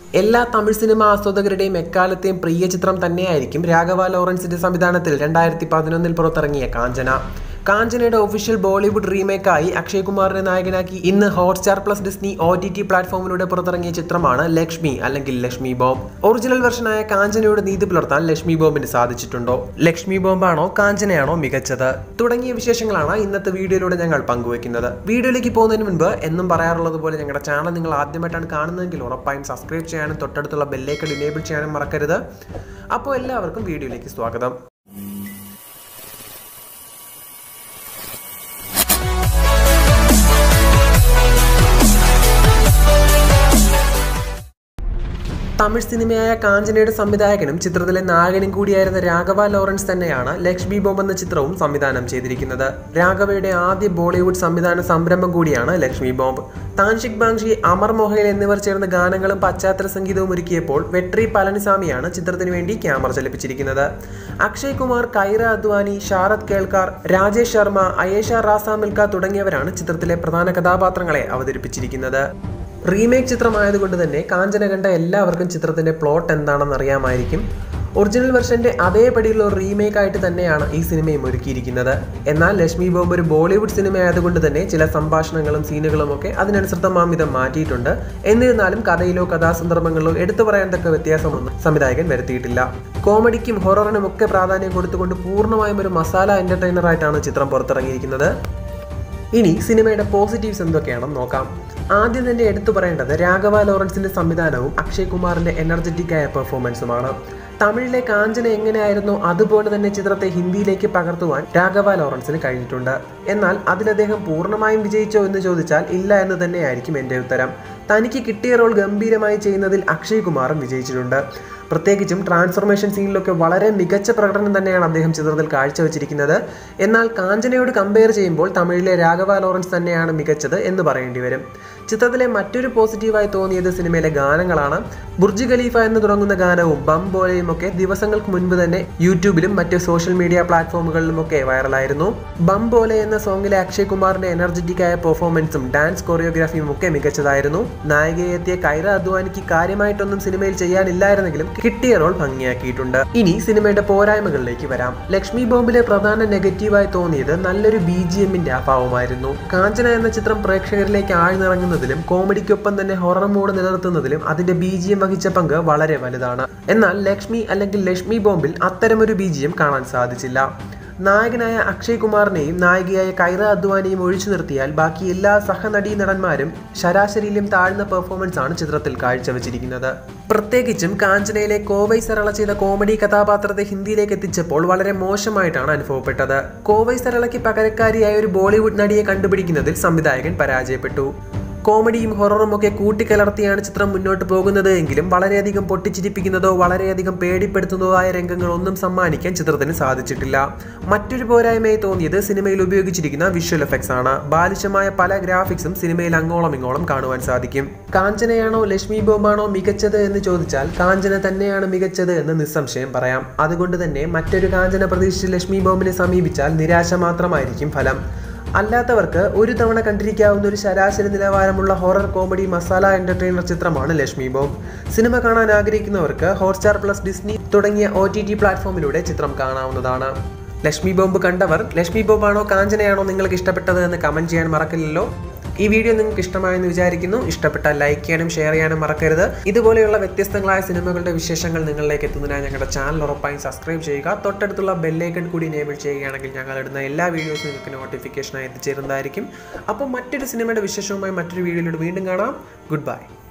എല്ലാ തമിഴ് സിനിമ ആസ്വാദകരുടെയും എക്കാലത്തെയും പ്രിയ ചിത്രം തന്നെയായിരിക്കും രാഘവ ലോറൻസിന്റെ സംവിധാനത്തിൽ രണ്ടായിരത്തി പതിനൊന്നിൽ പുറത്തിറങ്ങിയ കാഞ്ചന കാഞ്ചനയുടെ ഒഫീഷ്യൽ ബോളിവുഡ് റീമേക്കായി അക്ഷയ് കുമാറിനെ നായകനാക്കി ഇന്ന് Hotstar plus Disney O T T പ്ലാറ്റ്ഫോമിലൂടെ പുറത്തിറങ്ങിയ ചിത്രമാണ് ലക്ഷ്മി അല്ലെങ്കിൽ ലക്ഷ്മി ബോംബ് ഒറിജിനൽ വെർഷനായ കാഞ്ചനയോട് നീതി പുലർത്താൻ ലക്ഷ്മി ബോംബിന് സാധിച്ചിട്ടുണ്ടോ ലക്ഷ്മി ബോംബാണോ കാഞ്ചനയാണോ മികച്ചത് തുടങ്ങിയ വിശേഷങ്ങളാണ് ഇന്നത്തെ വീഡിയോയിലൂടെ ഞങ്ങൾ പങ്കുവയ്ക്കുന്നത് വീഡിയോയിലേക്ക് പോകുന്നതിന് മുൻപ് എന്നും പറയാറുള്ളത് പോലെ ഞങ്ങളുടെ ചാനൽ നിങ്ങൾ ആദ്യമായിട്ടാണ് കാണുന്നതെങ്കിൽ ഉറപ്പായും സബ്സ്ക്രൈബ് ചെയ്യാനും തൊട്ടടുത്തുള്ള ബെല്ലേക്കൺ ഇനേബിൾ ചെയ്യാനും മറക്കരുത് അപ്പോൾ എല്ലാവർക്കും വീഡിയോയിലേക്ക് സ്വാഗതം തമിഴ് സിനിമയായ കാഞ്ചനയുടെ സംവിധായകനും ചിത്രത്തിലെ നായകനും കൂടിയായിരുന്ന രാഘവ ലോറൻസ് തന്നെയാണ് ലക്ഷ്മി ബോംബ് എന്ന ചിത്രവും സംവിധാനം ചെയ്തിരിക്കുന്നത് രാഘവയുടെ ആദ്യ ബോളിവുഡ് സംവിധാന സംരംഭം കൂടിയാണ് ലക്ഷ്മി ബോംബ് താൻഷിക് ബാങ്ഷി അമർ മോഹൽ എന്നിവർ ചേർന്ന് ഗാനങ്ങളും പശ്ചാത്തല സംഗീതവും ഒരുക്കിയപ്പോൾ വെട്രി പളനിസ്വാമിയാണ് ചിത്രത്തിന് വേണ്ടി ക്യാമറ ചലിപ്പിച്ചിരിക്കുന്നത് അക്ഷയ് കുമാർ കൈറ അദ്വാനി ഷാരദ് കേൾക്കാർ രാജേഷ് ശർമ്മ അയേഷ റാസ മിൽക്ക തുടങ്ങിയവരാണ് ചിത്രത്തിലെ പ്രധാന കഥാപാത്രങ്ങളെ അവതരിപ്പിച്ചിരിക്കുന്നത് റീമേക്ക് ചിത്രമായതുകൊണ്ട് തന്നെ കാഞ്ചന കണ്ട എല്ലാവർക്കും ചിത്രത്തിന്റെ പ്ലോട്ട് എന്താണെന്ന് അറിയാമായിരിക്കും ഒറിജിനൽ വെർഷന്റെ അതേപടിയുള്ള ഒരു റീമേക്ക് ആയിട്ട് തന്നെയാണ് ഈ സിനിമയും ഒരുക്കിയിരിക്കുന്നത് എന്നാൽ ലക്ഷ്മി ബോംബ് ഒരു ബോളിവുഡ് സിനിമ ആയതുകൊണ്ട് തന്നെ ചില സംഭാഷണങ്ങളും സീനുകളും ഒക്കെ അതിനനുസൃതമാമിതം മാറ്റിയിട്ടുണ്ട് എന്നിരുന്നാലും കഥയിലോ കഥാസന്ദർഭങ്ങളിലോ എടുത്തു പറയാൻ തക്ക വ്യത്യാസമൊന്നും സംവിധായകൻ വരുത്തിയിട്ടില്ല കോമഡിക്കും ഹൊററിനും ഒക്കെ പ്രാധാന്യം കൊടുത്തുകൊണ്ട് പൂർണ്ണമായും ഒരു മസാല എന്റർടൈനർ ആയിട്ടാണ് ചിത്രം പുറത്തിറങ്ങിയിരിക്കുന്നത് ഇനി സിനിമയുടെ പോസിറ്റീവ്സ് എന്തൊക്കെയാണെന്ന് നോക്കാം ആദ്യം തന്നെ എടുത്തു പറയേണ്ടത് രാഘവ ലോറൻസിന്റെ സംവിധാനവും അക്ഷയ് കുമാറിന്റെ എനർജറ്റിക് ആയ പെർഫോമൻസുമാണ് തമിഴിലെ കാഞ്ചന എങ്ങനെയായിരുന്നോ അതുപോലെ തന്നെ ചിത്രത്തെ ഹിന്ദിയിലേക്ക് പകർത്തുവാൻ രാഘവ ലോറൻസിന് കഴിഞ്ഞിട്ടുണ്ട് എന്നാൽ അതിൽ അദ്ദേഹം പൂർണ്ണമായും വിജയിച്ചോ എന്ന് ചോദിച്ചാൽ ഇല്ല എന്ന് തന്നെയായിരിക്കും എൻ്റെ ഉത്തരം തനിക്ക് കിട്ടിയ റോൾ ഗംഭീരമായി ചെയ്യുന്നതിൽ അക്ഷയ് കുമാറും വിജയിച്ചിട്ടുണ്ട് പ്രത്യേകിച്ചും ട്രാൻസ്ഫോർമേഷൻ സീനിലൊക്കെ വളരെ മികച്ച പ്രകടനം തന്നെയാണ് അദ്ദേഹം ചിത്രത്തിൽ കാഴ്ചവെച്ചിരിക്കുന്നത് എന്നാൽ കാഞ്ചനയോട് കമ്പയർ ചെയ്യുമ്പോൾ തമിഴിലെ രാഘവ ലോറൻസ് തന്നെയാണ് മികച്ചത് എന്ന് പറയേണ്ടി വരും ചിത്രത്തിലെ മറ്റൊരു പോസിറ്റീവായി തോന്നിയത് സിനിമയിലെ ഗാനങ്ങളാണ് ബുർജ് ഖലീഫ എന്ന് തുടങ്ങുന്ന ഗാനവും ബം പോലെയും ഒക്കെ ദിവസങ്ങൾക്ക് മുൻപ് തന്നെ യൂട്യൂബിലും മറ്റ് സോഷ്യൽ മീഡിയ പ്ലാറ്റ്ഫോമുകളിലും ഒക്കെ വൈറലായിരുന്നു ബം പോലെ എന്ന സോങ്ങിലെ അക്ഷയ് കുമാറിന്റെ എനർജറ്റിക് ആയ പെർഫോമൻസും ഡാൻസ് കൊറിയോഗ്രാഫിയും ഒക്കെ മികച്ചതായിരുന്നു നായികയെ എത്തിയ കൈറ അദ്വാനിക്ക് കാര്യമായിട്ടൊന്നും സിനിമയിൽ ചെയ്യാനില്ലായിരുന്നെങ്കിലും കിട്ടിയ റോൾ ഭംഗിയാക്കിയിട്ടുണ്ട് ഇനി സിനിമയുടെ പോരായ്മകളിലേക്ക് വരാം ലക്ഷ്മി ബോംബിലെ പ്രധാന നെഗറ്റീവായി തോന്നിയത് നല്ലൊരു ബി ജി എമ്മിന്റെ അഭാവമായിരുന്നു കാഞ്ചന എന്ന ചിത്രം പ്രേക്ഷകരിലേക്ക് ആഴ്ന്നിറങ്ങുന്നതിലും കോമഡിക്കൊപ്പം തന്നെ ഹൊറർ മോഡ് നിലനിർത്തുന്നതിലും അതിന്റെ ബി ജി എം വഹിച്ച പങ്ക് വളരെ വലുതാണ് എന്നാൽ ലക്ഷ്മി അല്ലെങ്കിൽ ലക്ഷ്മി ബോംബിൽ അത്തരമൊരു ബി ജി എം കാണാൻ സാധിച്ചില്ല നായകനായ അക്ഷയ് കുമാറിനെയും നായികയായ കൈറ അദ്വാനിയും ഒഴിച്ചു നിർത്തിയാൽ ബാക്കി എല്ലാ സഹനടീ നടന്മാരും ശരാശരിയിലും താഴ്ന്ന പെർഫോമൻസ് ആണ് ചിത്രത്തിൽ കാഴ്ചവെച്ചിരിക്കുന്നത് പ്രത്യേകിച്ചും കാഞ്ചനയിലെ കോവൈ സരള ചെയ്ത കോമഡി കഥാപാത്രത്തെ ഹിന്ദിയിലേക്ക് എത്തിച്ചപ്പോൾ വളരെ മോശമായിട്ടാണ് അനുഭവപ്പെട്ടത് കോവൈ സരളയ്ക്ക് പകരക്കാരിയായ ഒരു ബോളിവുഡ് നടിയെ കണ്ടുപിടിക്കുന്നതിൽ സംവിധായകൻ പരാജയപ്പെട്ടു കോമഡിയും ഹൊററും ഒക്കെ കൂട്ടിക്കലർത്തിയാണ് ചിത്രം മുന്നോട്ട് പോകുന്നത് എങ്കിലും വളരെയധികം പൊട്ടിച്ചിരിപ്പിക്കുന്നതോ വളരെയധികം പേടിപ്പെടുത്തുന്നതോ ആയ രംഗങ്ങളൊന്നും സമ്മാനിക്കാൻ ചിത്രത്തിന് സാധിച്ചിട്ടില്ല മറ്റൊരു പോരായ്മയായി തോന്നിയത് സിനിമയിൽ ഉപയോഗിച്ചിരിക്കുന്ന വിഷ്വൽ എഫക്ട്സ് ആണ് ബാലിശമായ പല ഗ്രാഫിക്സും സിനിമയിൽ അങ്ങോളം ഇങ്ങോളം കാണുവാൻ സാധിക്കും കാഞ്ചനയാണോ ലക്ഷ്മി ബോംബാണോ മികച്ചത് എന്ന് ചോദിച്ചാൽ കാഞ്ചന തന്നെയാണ് മികച്ചത് എന്ന് നിസ്സംശയം പറയാം അതുകൊണ്ട് തന്നെ മറ്റൊരു കാഞ്ചന പ്രതീക്ഷിച്ച് ലക്ഷ്മി ബോംബിനെ സമീപിച്ചാൽ നിരാശ മാത്രമായിരിക്കും ഫലം അല്ലാത്തവർക്ക് ഒരു തവണ കണ്ടിരിക്കാവുന്ന ഒരു ശരാശരി നിലവാരമുള്ള ഹൊറർ കോമഡി മസാല എന്റർടൈനർ ചിത്രമാണ് ലക്ഷ്മി ബോംബ് സിനിമ കാണാൻ ആഗ്രഹിക്കുന്നവർക്ക് ഹോട്ട്സ്റ്റാർ പ്ലസ് ഡിസ്നി തുടങ്ങിയ ഒ ടി ടി പ്ലാറ്റ്ഫോമിലൂടെ ചിത്രം കാണാവുന്നതാണ് ലക്ഷ്മി ബോംബ് കണ്ടവർ ലക്ഷ്മി ബോംബാണോ കാഞ്ചനയാണോ നിങ്ങൾക്ക് ഇഷ്ടപ്പെട്ടത് എന്ന് കമൻറ്റ് ചെയ്യാൻ മറക്കില്ലല്ലോ ഈ വീഡിയോ നിങ്ങൾക്ക് ഇഷ്ടമായെന്ന് വിചാരിക്കുന്നു ഇഷ്ടപ്പെട്ടാൽ ലൈക്ക് ചെയ്യാനും ഷെയർ ചെയ്യാനും മറക്കരുത് ഇതുപോലെയുള്ള വ്യത്യസ്തങ്ങളായ സിനിമകളുടെ വിശേഷങ്ങൾ നിങ്ങളിലേക്ക് എത്തുന്നതിനായി ഞങ്ങളുടെ ചാനൽ ഉറപ്പായും സബ്സ്ക്രൈബ് ചെയ്യുക തൊട്ടടുത്തുള്ള ബെല്ലൈക്കൺ കൂടി എനേബിൾ ചെയ്യുകയാണെങ്കിൽ ഞങ്ങൾ ഇടുന്ന എല്ലാ വീഡിയോസും നിങ്ങൾക്ക് നോട്ടിഫിക്കേഷനായി എത്തിച്ചേരുന്നതായിരിക്കും അപ്പോൾ മറ്റൊരു സിനിമയുടെ വിശേഷവുമായി മറ്റൊരു വീഡിയോയിലൂടെ വീണ്ടും കാണാം ഗുഡ് ബൈ